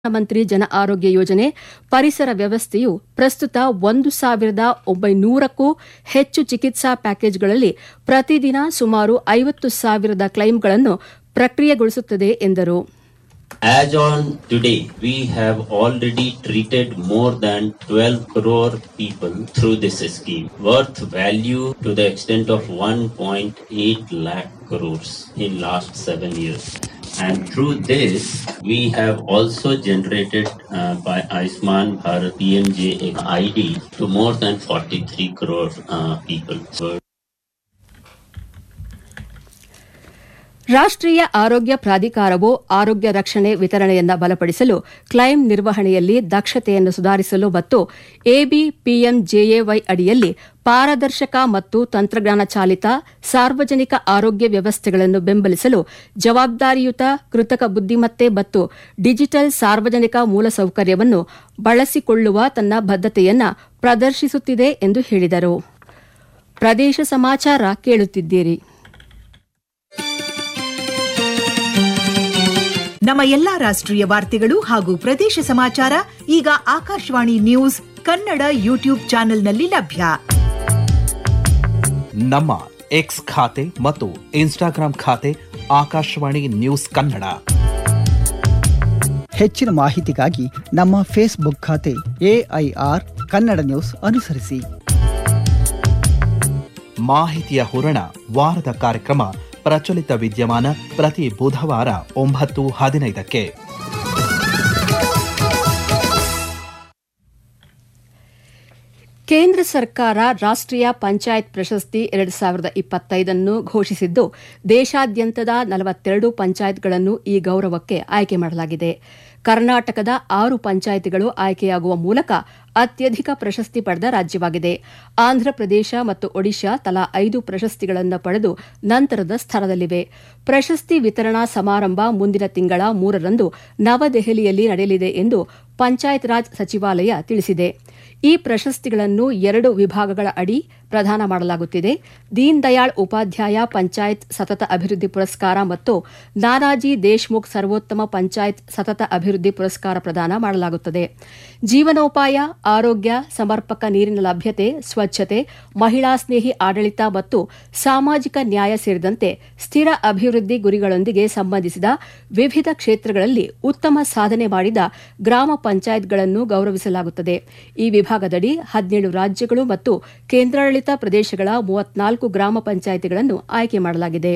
ಪ್ರಧಾನಮಂತ್ರಿ ಜನ ಆರೋಗ್ಯ ಯೋಜನೆ ಪರಿಸರ ವ್ಯವಸ್ಥೆಯು ಪ್ರಸ್ತುತ ಒಂದು ಸಾವಿರದ ಒಂಬೈನೂರಕ್ಕೂ ಹೆಚ್ಚು ಚಿಕಿತ್ಸಾ ಪ್ಯಾಕೇಜ್ಗಳಲ್ಲಿ ಪ್ರತಿದಿನ ಸುಮಾರು ಐವತ್ತು ಸಾವಿರದ ಕ್ಲೈಮ್ಗಳನ್ನು ಪ್ರಕ್ರಿಯೆಗೊಳಿಸುತ್ತದೆ ಎಂದರು As on today, we have already treated more than 12 crore people through this scheme, worth value to the extent of 1.8 lakh crores in last seven years. And through this, we have also generated uh, by Aisman Bharat PMJ ID to more than 43 crore uh, people. ರಾಷ್ಟ್ರೀಯ ಆರೋಗ್ಯ ಪ್ರಾಧಿಕಾರವು ಆರೋಗ್ಯ ರಕ್ಷಣೆ ವಿತರಣೆಯನ್ನು ಬಲಪಡಿಸಲು claim ನಿರ್ವಹಣೆಯಲ್ಲಿ ದಕ್ಷತೆಯನ್ನು ಸುಧಾರಿಸಲು ಮತ್ತು ಎಬಿಪಿಎಂಜೆಎವೈ ಅಡಿಯಲ್ಲಿ ಪಾರದರ್ಶಕ ಮತ್ತು ತಂತ್ರಜ್ಞಾನ ಚಾಲಿತ ಸಾರ್ವಜನಿಕ ಆರೋಗ್ಯ ವ್ಯವಸ್ಥೆಗಳನ್ನು ಬೆಂಬಲಿಸಲು ಜವಾಬ್ದಾರಿಯುತ ಕೃತಕ ಬುದ್ದಿಮತ್ತೆ ಮತ್ತು ಡಿಜಿಟಲ್ ಸಾರ್ವಜನಿಕ ಮೂಲಸೌಕರ್ಯವನ್ನು ಬಳಸಿಕೊಳ್ಳುವ ತನ್ನ ಬದ್ದತೆಯನ್ನು ಪ್ರದರ್ಶಿಸುತ್ತಿದೆ ಎಂದು ಹೇಳಿದರು ಪ್ರದೇಶ ಸಮಾಚಾರ ಕೇಳುತ್ತಿದ್ದೀರಿ ನಮ್ಮ ಎಲ್ಲಾ ರಾಷ್ಟ್ರೀಯ ವಾರ್ತೆಗಳು ಹಾಗೂ ಪ್ರದೇಶ ಸಮಾಚಾರ ಈಗ ಆಕಾಶವಾಣಿ ನ್ಯೂಸ್ ಕನ್ನಡ ಯೂಟ್ಯೂಬ್ ಚಾನೆಲ್ನಲ್ಲಿ ಲಭ್ಯ ನಮ್ಮ ಎಕ್ಸ್ ಖಾತೆ ಮತ್ತು ಇನ್ಸ್ಟಾಗ್ರಾಂ ಖಾತೆ ಆಕಾಶವಾಣಿ ನ್ಯೂಸ್ ಕನ್ನಡ ಹೆಚ್ಚಿನ ಮಾಹಿತಿಗಾಗಿ ನಮ್ಮ ಫೇಸ್ಬುಕ್ ಖಾತೆ ಎಐಆರ್ ಕನ್ನಡ ನ್ಯೂಸ್ ಅನುಸರಿಸಿ ಮಾಹಿತಿಯ ಹೂರಣ ವಾರದ ಕಾರ್ಯಕ್ರಮ ಪ್ರಚಲಿತ ವಿದ್ಯಮಾನ ಪ್ರತಿ ಬುಧವಾರ ಒಂಬತ್ತು ಹದಿನೈದಕ್ಕೆ ಕೇಂದ್ರ ಸರ್ಕಾರ ರಾಷ್ಟ್ರೀಯ ಪಂಚಾಯತ್ ಪ್ರಶಸ್ತಿ ಎರಡು ಸಾವಿರದ ಇಪ್ಪತ್ತೈದನ್ನು ಘೋಷಿಸಿದ್ದು ದೇಶಾದ್ಯಂತದ ನಲವತ್ತೆರಡು ಪಂಚಾಯತ್ಗಳನ್ನು ಈ ಗೌರವಕ್ಕೆ ಆಯ್ಕೆ ಮಾಡಲಾಗಿದೆ ಕರ್ನಾಟಕದ ಆರು ಪಂಚಾಯಿತಿಗಳು ಆಯ್ಕೆಯಾಗುವ ಮೂಲಕ ಅತ್ಯಧಿಕ ಪ್ರಶಸ್ತಿ ಪಡೆದ ರಾಜ್ಯವಾಗಿದೆ ಆಂಧ್ರಪ್ರದೇಶ ಮತ್ತು ಒಡಿಶಾ ತಲಾ ಐದು ಪ್ರಶಸ್ತಿಗಳನ್ನು ಪಡೆದು ನಂತರದ ಸ್ಥಾನದಲ್ಲಿವೆ ಪ್ರಶಸ್ತಿ ವಿತರಣಾ ಸಮಾರಂಭ ಮುಂದಿನ ತಿಂಗಳ ಮೂರರಂದು ನವದೆಹಲಿಯಲ್ಲಿ ನಡೆಯಲಿದೆ ಎಂದು ಪಂಚಾಯತ್ ರಾಜ್ ಸಚಿವಾಲಯ ತಿಳಿಸಿದೆ ಈ ಪ್ರಶಸ್ತಿಗಳನ್ನು ಎರಡು ವಿಭಾಗಗಳ ಅಡಿ ಪ್ರದಾನ ಮಾಡಲಾಗುತ್ತಿದೆ ದೀನ್ ದಯಾಳ್ ಉಪಾಧ್ಯಾಯ ಪಂಚಾಯತ್ ಸತತ ಅಭಿವೃದ್ಧಿ ಪುರಸ್ಕಾರ ಮತ್ತು ನಾನಾಜಿ ದೇಶ್ಮುಖ್ ಸರ್ವೋತ್ತಮ ಪಂಚಾಯತ್ ಸತತ ಅಭಿವೃದ್ಧಿ ಪುರಸ್ಕಾರ ಪ್ರದಾನ ಮಾಡಲಾಗುತ್ತದೆ ಜೀವನೋಪಾಯ ಆರೋಗ್ಯ ಸಮರ್ಪಕ ನೀರಿನ ಲಭ್ಯತೆ ಸ್ವಚ್ಛತೆ ಮಹಿಳಾ ಸ್ನೇಹಿ ಆಡಳಿತ ಮತ್ತು ಸಾಮಾಜಿಕ ನ್ಯಾಯ ಸೇರಿದಂತೆ ಸ್ಥಿರ ಅಭಿವೃದ್ಧಿ ಗುರಿಗಳೊಂದಿಗೆ ಸಂಬಂಧಿಸಿದ ವಿವಿಧ ಕ್ಷೇತ್ರಗಳಲ್ಲಿ ಉತ್ತಮ ಸಾಧನೆ ಮಾಡಿದ ಗ್ರಾಮ ಪಂಚಾಯತ್ಗಳನ್ನು ಗೌರವಿಸಲಾಗುತ್ತದೆ ಈ ವಿಭಾಗದಡಿ ಹದಿನೇಳು ರಾಜ್ಯಗಳು ಮತ್ತು ಕೇಂದ್ರಾಡಳಿತ ಪ್ರದೇಶಗಳ ಮೂವತ್ನಾಲ್ಕು ಗ್ರಾಮ ಪಂಚಾಯಿತಿಗಳನ್ನು ಆಯ್ಕೆ ಮಾಡಲಾಗಿದೆ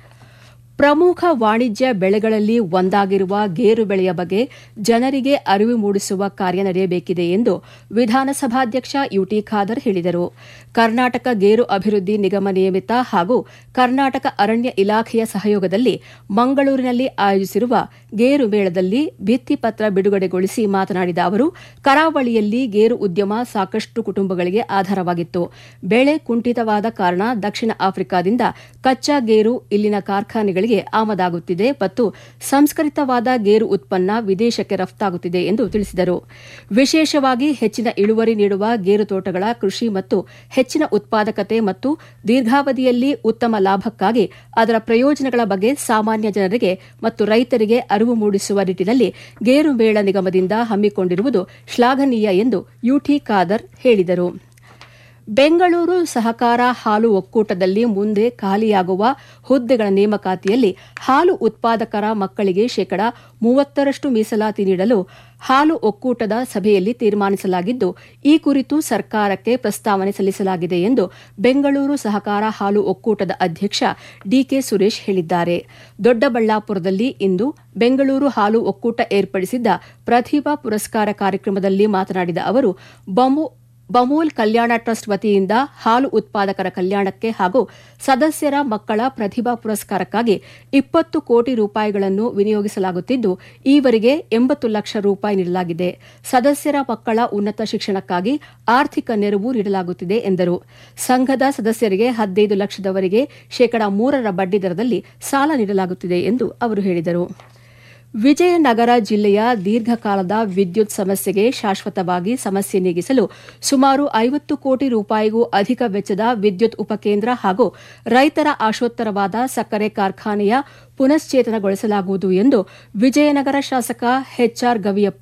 ಪ್ರಮುಖ ವಾಣಿಜ್ಯ ಬೆಳೆಗಳಲ್ಲಿ ಒಂದಾಗಿರುವ ಗೇರು ಬೆಳೆಯ ಬಗ್ಗೆ ಜನರಿಗೆ ಅರಿವು ಮೂಡಿಸುವ ಕಾರ್ಯ ನಡೆಯಬೇಕಿದೆ ಎಂದು ವಿಧಾನಸಭಾಧ್ಯಕ್ಷ ಯುಟಿ ಖಾದರ್ ಹೇಳಿದರು ಕರ್ನಾಟಕ ಗೇರು ಅಭಿವೃದ್ಧಿ ನಿಗಮ ನಿಯಮಿತ ಹಾಗೂ ಕರ್ನಾಟಕ ಅರಣ್ಯ ಇಲಾಖೆಯ ಸಹಯೋಗದಲ್ಲಿ ಮಂಗಳೂರಿನಲ್ಲಿ ಆಯೋಜಿಸಿರುವ ಗೇರು ಮೇಳದಲ್ಲಿ ಭಿತ್ತಿಪತ್ರ ಬಿಡುಗಡೆಗೊಳಿಸಿ ಮಾತನಾಡಿದ ಅವರು ಕರಾವಳಿಯಲ್ಲಿ ಗೇರು ಉದ್ಯಮ ಸಾಕಷ್ಟು ಕುಟುಂಬಗಳಿಗೆ ಆಧಾರವಾಗಿತ್ತು ಬೆಳೆ ಕುಂಠಿತವಾದ ಕಾರಣ ದಕ್ಷಿಣ ಆಫ್ರಿಕಾದಿಂದ ಕಚ್ಚಾ ಗೇರು ಇಲ್ಲಿನ ಕಾರ್ಖಾನೆಗಳಿಗೆ ಆಮದಾಗುತ್ತಿದೆ ಮತ್ತು ಸಂಸ್ಕರಿತವಾದ ಗೇರು ಉತ್ಪನ್ನ ವಿದೇಶಕ್ಕೆ ರಫ್ತಾಗುತ್ತಿದೆ ಎಂದು ತಿಳಿಸಿದರು ವಿಶೇಷವಾಗಿ ಹೆಚ್ಚಿನ ಇಳುವರಿ ನೀಡುವ ಗೇರು ತೋಟಗಳ ಕೃಷಿ ಮತ್ತು ಹೆಚ್ಚಿನ ಉತ್ಪಾದಕತೆ ಮತ್ತು ದೀರ್ಘಾವಧಿಯಲ್ಲಿ ಉತ್ತಮ ಲಾಭಕ್ಕಾಗಿ ಅದರ ಪ್ರಯೋಜನಗಳ ಬಗ್ಗೆ ಸಾಮಾನ್ಯ ಜನರಿಗೆ ಮತ್ತು ರೈತರಿಗೆ ಅರಿವು ಮೂಡಿಸುವ ನಿಟ್ಟಿನಲ್ಲಿ ಗೇರು ಮೇಳ ನಿಗಮದಿಂದ ಹಮ್ಮಿಕೊಂಡಿರುವುದು ಶ್ಲಾಘನೀಯ ಎಂದು ಯುಟಿ ಖಾದರ್ ಹೇಳಿದರು ಬೆಂಗಳೂರು ಸಹಕಾರ ಹಾಲು ಒಕ್ಕೂಟದಲ್ಲಿ ಮುಂದೆ ಖಾಲಿಯಾಗುವ ಹುದ್ದೆಗಳ ನೇಮಕಾತಿಯಲ್ಲಿ ಹಾಲು ಉತ್ಪಾದಕರ ಮಕ್ಕಳಿಗೆ ಶೇಕಡಾ ಮೂವತ್ತರಷ್ಟು ಮೀಸಲಾತಿ ನೀಡಲು ಹಾಲು ಒಕ್ಕೂಟದ ಸಭೆಯಲ್ಲಿ ತೀರ್ಮಾನಿಸಲಾಗಿದ್ದು ಈ ಕುರಿತು ಸರ್ಕಾರಕ್ಕೆ ಪ್ರಸ್ತಾವನೆ ಸಲ್ಲಿಸಲಾಗಿದೆ ಎಂದು ಬೆಂಗಳೂರು ಸಹಕಾರ ಹಾಲು ಒಕ್ಕೂಟದ ಅಧ್ಯಕ್ಷ ಡಿಕೆ ಸುರೇಶ್ ಹೇಳಿದ್ದಾರೆ ದೊಡ್ಡಬಳ್ಳಾಪುರದಲ್ಲಿ ಇಂದು ಬೆಂಗಳೂರು ಹಾಲು ಒಕ್ಕೂಟ ಏರ್ಪಡಿಸಿದ್ದ ಪ್ರತಿಭಾ ಪುರಸ್ಕಾರ ಕಾರ್ಯಕ್ರಮದಲ್ಲಿ ಮಾತನಾಡಿದ ಅವರು ಬಮೂಲ್ ಕಲ್ಯಾಣ ಟ್ರಸ್ಟ್ ವತಿಯಿಂದ ಹಾಲು ಉತ್ಪಾದಕರ ಕಲ್ಯಾಣಕ್ಕೆ ಹಾಗೂ ಸದಸ್ಯರ ಮಕ್ಕಳ ಪ್ರತಿಭಾ ಪುರಸ್ಕಾರಕ್ಕಾಗಿ ಇಪ್ಪತ್ತು ಕೋಟಿ ರೂಪಾಯಿಗಳನ್ನು ವಿನಿಯೋಗಿಸಲಾಗುತ್ತಿದ್ದು ಈವರೆಗೆ ಎಂಬತ್ತು ಲಕ್ಷ ರೂಪಾಯಿ ನೀಡಲಾಗಿದೆ ಸದಸ್ಯರ ಮಕ್ಕಳ ಉನ್ನತ ಶಿಕ್ಷಣಕ್ಕಾಗಿ ಆರ್ಥಿಕ ನೆರವು ನೀಡಲಾಗುತ್ತಿದೆ ಎಂದರು ಸಂಘದ ಸದಸ್ಯರಿಗೆ ಹದಿನೈದು ಲಕ್ಷದವರೆಗೆ ಶೇಕಡಾ ಮೂರರ ಬಡ್ಡಿ ದರದಲ್ಲಿ ಸಾಲ ನೀಡಲಾಗುತ್ತಿದೆ ಎಂದು ಅವರು ಹೇಳಿದರು ವಿಜಯನಗರ ಜಿಲ್ಲೆಯ ದೀರ್ಘಕಾಲದ ವಿದ್ಯುತ್ ಸಮಸ್ಯೆಗೆ ಶಾಶ್ವತವಾಗಿ ಸಮಸ್ಯೆ ನೀಗಿಸಲು ಸುಮಾರು ಐವತ್ತು ಕೋಟಿ ರೂಪಾಯಿಗೂ ಅಧಿಕ ವೆಚ್ಚದ ವಿದ್ಯುತ್ ಉಪಕೇಂದ್ರ ಹಾಗೂ ರೈತರ ಆಶೋತ್ತರವಾದ ಸಕ್ಕರೆ ಕಾರ್ಖಾನೆಯ ಪುನಶ್ಚೇತನಗೊಳಿಸಲಾಗುವುದು ಎಂದು ವಿಜಯನಗರ ಶಾಸಕ ಎಚ್ಆರ್ ಗವಿಯಪ್ಪ